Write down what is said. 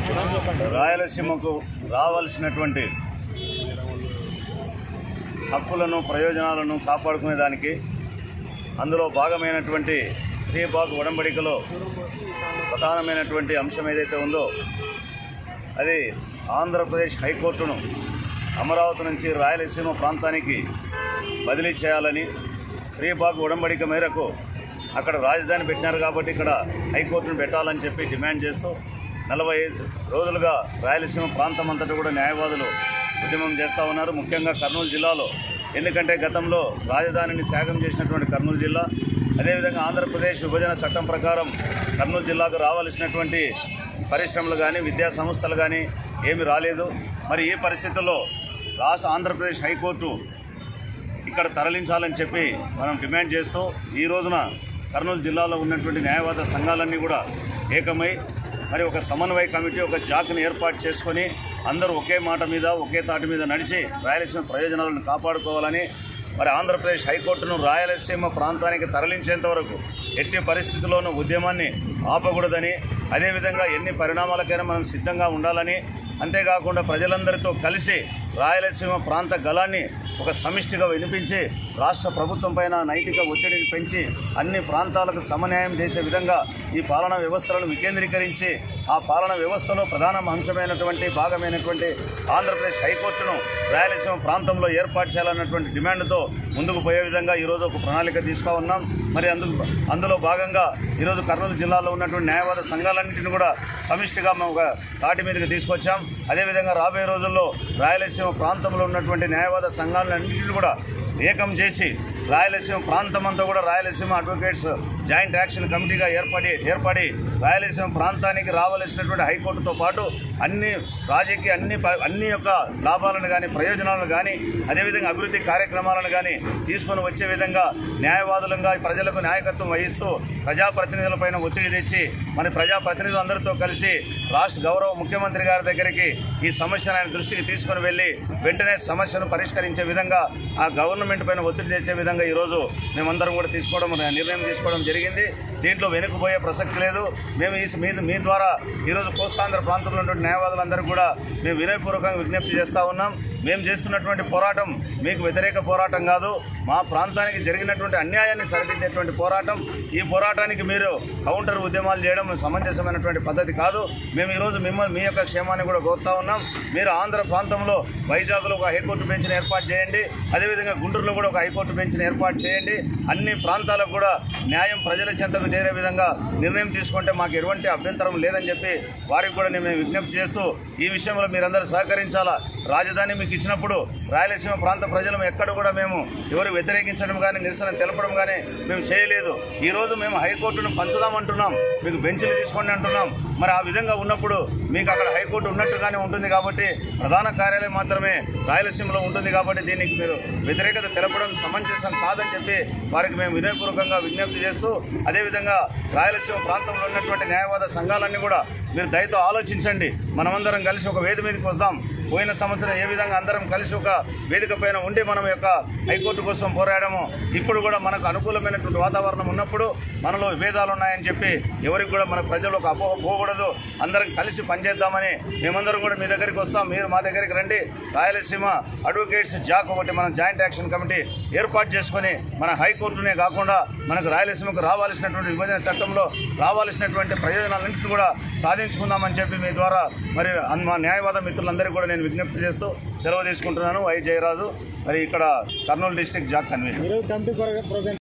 రాయలసీమకు రావాల్సినటువంటి హక్కులను ప్రయోజనాలను కాపాడుకునే దానికి అందులో భాగమైనటువంటి శ్రీబాగ్ ఉడంబడికలో ప్రధానమైనటువంటి అంశం ఏదైతే ఉందో అది ఆంధ్రప్రదేశ్ హైకోర్టును అమరావతి నుంచి రాయలసీమ ప్రాంతానికి బదిలీ చేయాలని శ్రీబాగ్ ఉడంబడిక మేరకు అక్కడ రాజధాని పెట్టినారు కాబట్టి ఇక్కడ హైకోర్టును పెట్టాలని చెప్పి డిమాండ్ చేస్తూ నలభై ఐదు రోజులుగా రాయలసీమ ప్రాంతం అంతటా కూడా న్యాయవాదులు ఉద్యమం చేస్తూ ఉన్నారు ముఖ్యంగా కర్నూలు జిల్లాలో ఎందుకంటే గతంలో రాజధానిని త్యాగం చేసినటువంటి కర్నూలు జిల్లా అదేవిధంగా ఆంధ్రప్రదేశ్ విభజన చట్టం ప్రకారం కర్నూలు జిల్లాకు రావాల్సినటువంటి పరిశ్రమలు కానీ విద్యా సంస్థలు కానీ ఏమి రాలేదు మరి ఈ పరిస్థితుల్లో రాష్ట్ర ఆంధ్రప్రదేశ్ హైకోర్టు ఇక్కడ తరలించాలని చెప్పి మనం డిమాండ్ చేస్తూ ఈ రోజున కర్నూలు జిల్లాలో ఉన్నటువంటి న్యాయవాద సంఘాలన్నీ కూడా ఏకమై మరి ఒక సమన్వయ కమిటీ ఒక జాక్ని ఏర్పాటు చేసుకొని అందరూ ఒకే మాట మీద ఒకే తాటి మీద నడిచి రాయలసీమ ప్రయోజనాలను కాపాడుకోవాలని మరి ఆంధ్రప్రదేశ్ హైకోర్టును రాయలసీమ ప్రాంతానికి తరలించేంత వరకు ఎట్టి పరిస్థితుల్లోనూ ఉద్యమాన్ని ఆపకూడదని అదేవిధంగా ఎన్ని పరిణామాలకైనా మనం సిద్ధంగా ఉండాలని అంతేకాకుండా ప్రజలందరితో కలిసి రాయలసీమ ప్రాంత గలాన్ని ఒక సమిష్టిగా వినిపించి రాష్ట్ర ప్రభుత్వం పైన నైతిక ఒత్తిడిని పెంచి అన్ని ప్రాంతాలకు సమన్యాయం చేసే విధంగా ఈ పాలనా వ్యవస్థలను వికేంద్రీకరించి ఆ పాలనా వ్యవస్థలో ప్రధాన అంశమైనటువంటి భాగమైనటువంటి ఆంధ్రప్రదేశ్ హైకోర్టును రాయలసీమ ప్రాంతంలో ఏర్పాటు చేయాలన్నటువంటి డిమాండ్తో ముందుకు పోయే విధంగా ఈరోజు ఒక ప్రణాళిక తీసుకా ఉన్నాం మరి అందుకు అందులో భాగంగా ఈరోజు కర్నూలు జిల్లాలో ఉన్నటువంటి న్యాయవాద సంఘాలన్నింటినీ కూడా సమిష్టిగా మేము ఒక తాటి మీదకి తీసుకొచ్చాం అదేవిధంగా రాబోయే రోజుల్లో రాయలసీమ ప్రాంతంలో ఉన్నటువంటి న్యాయవాద సంఘాలన్నింటినీ కూడా ఏకం చేసి రాయలసీమ ప్రాంతం అంతా కూడా రాయలసీమ అడ్వకేట్స్ జాయింట్ యాక్షన్ కమిటీగా ఏర్పడి ఏర్పడి రాయలసీమ ప్రాంతానికి రావాల్సినటువంటి హైకోర్టుతో పాటు అన్ని రాజకీయ అన్ని ప- అన్ని యొక్క లాభాలను కానీ ప్రయోజనాలను కానీ అదేవిధంగా అభివృద్ధి కార్యక్రమాలను కానీ తీసుకొని వచ్చే విధంగా న్యాయవాదులంగా ప్రజలకు నాయకత్వం వహిస్తూ ప్రజాప్రతినిధులపైన ఒత్తిడి తెచ్చి మన ప్రజాప్రతినిధులు అందరితో కలిసి రాష్ట్ర గౌరవ ముఖ్యమంత్రి గారి దగ్గరికి ఈ సమస్యను ఆయన దృష్టికి తీసుకొని వెళ్ళి వెంటనే సమస్యను పరిష్కరించే విధంగా ఆ గవర్నమెంట్ పైన ఒత్తిడి తెచ్చే విధంగా ఈరోజు మేమందరం కూడా తీసుకోవడం నిర్ణయం తీసుకోవడం జరిగింది దీంట్లో వెనుకపోయే ప్రసక్తి లేదు మేము ఈ మీ మీ ద్వారా ఈరోజు కోస్తాంధ్ర ప్రాంతంలో ఉన్నటువంటి న్యాయవాదులందరూ కూడా మేము వినయపూర్వకంగా విజ్ఞప్తి చేస్తూ ఉన్నాం మేము చేస్తున్నటువంటి పోరాటం మీకు వ్యతిరేక పోరాటం కాదు మా ప్రాంతానికి జరిగినటువంటి అన్యాయాన్ని సరిదిద్దేటువంటి పోరాటం ఈ పోరాటానికి మీరు కౌంటర్ ఉద్యమాలు చేయడం సమంజసమైనటువంటి పద్ధతి కాదు మేము ఈరోజు మిమ్మల్ని మీ యొక్క క్షేమాన్ని కూడా కోరుతా ఉన్నాం మీరు ఆంధ్ర ప్రాంతంలో వైజాగ్లో ఒక హైకోర్టు బెంచ్ని ఏర్పాటు చేయండి అదేవిధంగా గుంటూరులో కూడా ఒక హైకోర్టు బెంచ్ని ఏర్పాటు చేయండి అన్ని ప్రాంతాలకు కూడా న్యాయం ప్రజల చెంతకు చేరే విధంగా నిర్ణయం తీసుకుంటే మాకు ఎటువంటి అభ్యంతరం లేదని చెప్పి వారికి కూడా నేను విజ్ఞప్తి చేస్తూ ఈ విషయంలో మీరందరూ సహకరించాలా రాజధాని మీకు ఇచ్చినప్పుడు రాయలసీమ ప్రాంత ప్రజలు ఎక్కడ కూడా మేము ఎవరు వ్యతిరేకించడం కానీ నిరసన తెలపడం కానీ మేము చేయలేదు ఈ రోజు మేము హైకోర్టును పంచుదామంటున్నాం మీకు బెంచ్లు తీసుకోండి అంటున్నాం మరి ఆ విధంగా ఉన్నప్పుడు మీకు అక్కడ హైకోర్టు ఉన్నట్టుగానే ఉంటుంది కాబట్టి ప్రధాన కార్యాలయం మాత్రమే రాయలసీమలో ఉంటుంది కాబట్టి దీనికి మీరు వ్యతిరేకత తెలపడం సమంజసం కాదని చెప్పి వారికి మేము వినయపూర్వకంగా విజ్ఞప్తి చేస్తూ అదేవిధంగా రాయలసీమ ప్రాంతంలో ఉన్నటువంటి న్యాయవాద సంఘాలన్నీ కూడా మీరు దయతో ఆలోచించండి మనమందరం కలిసి ఒక వేది మీదకి వస్తాం పోయిన సంవత్సరం ఏ విధంగా అందరం కలిసి ఒక వేదిక పైన ఉండి మనం యొక్క హైకోర్టు కోసం పోరాడము ఇప్పుడు కూడా మనకు అనుకూలమైనటువంటి వాతావరణం ఉన్నప్పుడు మనలో విభేదాలు ఉన్నాయని చెప్పి ఎవరికి కూడా మన ప్రజలకు అపోహ పోకూడదు అందరం కలిసి పనిచేద్దామని మేమందరం కూడా మీ దగ్గరికి వస్తాం మీరు మా దగ్గరికి రండి రాయలసీమ అడ్వకేట్స్ జాక్ ఒకటి మనం జాయింట్ యాక్షన్ కమిటీ ఏర్పాటు చేసుకొని మన హైకోర్టునే కాకుండా మనకు రాయలసీమకు రావాల్సినటువంటి విభజన చట్టంలో రావాల్సినటువంటి ప్రయోజనాలన్నింటినీ కూడా సాధించుకుందామని చెప్పి మీ ద్వారా మరి అన్- మా న్యాయవాద మిత్రులందరికీ కూడా నేను విజ్ఞప్తి చేస్తూ సెలవు తీసుకుంటున్నాను వై జయరాజు మరి ఇక్కడ కర్నూలు డిస్టిక్ జాక్ కన్వీనర్ ఈరోజు కమిటీ ప్రోగ్రామ్